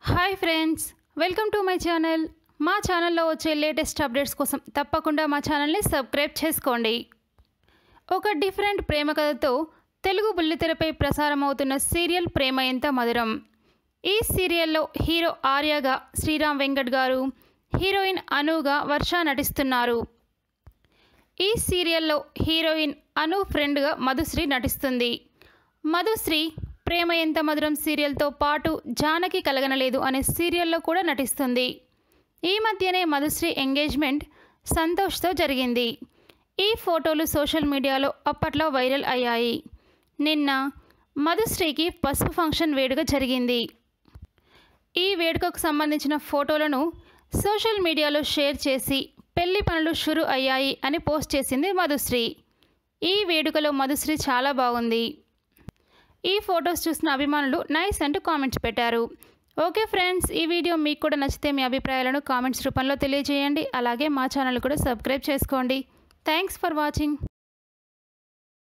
hi friends welcome to my channel మా ఛానల్లో వచ్చే లేటెస్ట్ అప్డేట్స్ కోసం తప్పకుండా మా ఛానల్ని సబ్స్క్రైబ్ చేసుకోండి ఒక డిఫరెంట్ ప్రేమ కథతో తెలుగు బుల్లితెరపై ప్రసారం అవుతున్న సీరియల్ ప్రేమ ఎంత మధురం ఈ సీరియల్లో హీరో ఆర్యగా శ్రీరామ్ వెంకట్ గారు హీరోయిన్ అనుగా వర్ష నటిస్తున్నారు ఈ సీరియల్లో హీరోయిన్ అను ఫ్రెండ్గా మధుశ్రీ నటిస్తుంది మధుశ్రీ ప్రేమ ఎంత మధురం సీరియల్తో పాటు జానకి కలగనలేదు అనే సీరియల్లో కూడా నటిస్తుంది ఈ మధ్యనే మధుశ్రీ ఎంగేజ్మెంట్ సంతోష్తో జరిగింది ఈ ఫోటోలు సోషల్ మీడియాలో అప్పట్లో వైరల్ అయ్యాయి నిన్న మధుశ్రీకి పసుపు ఫంక్షన్ వేడుక జరిగింది ఈ వేడుకకు సంబంధించిన ఫోటోలను సోషల్ మీడియాలో షేర్ చేసి పెళ్లి పనులు షురు అయ్యాయి అని పోస్ట్ చేసింది మధుశ్రీ ఈ వేడుకలో మధుశ్రీ చాలా బాగుంది ఈ ఫొటోస్ చూసిన అభిమానులు నైస్ అంటూ కామెంట్స్ పెట్టారు ఓకే ఫ్రెండ్స్ ఈ వీడియో మీకు కూడా నచ్చితే మీ అభిప్రాయాలను కామెంట్స్ రూపంలో తెలియజేయండి అలాగే మా ఛానల్ కూడా సబ్స్క్రైబ్ చేసుకోండి థ్యాంక్స్ ఫర్ వాచింగ్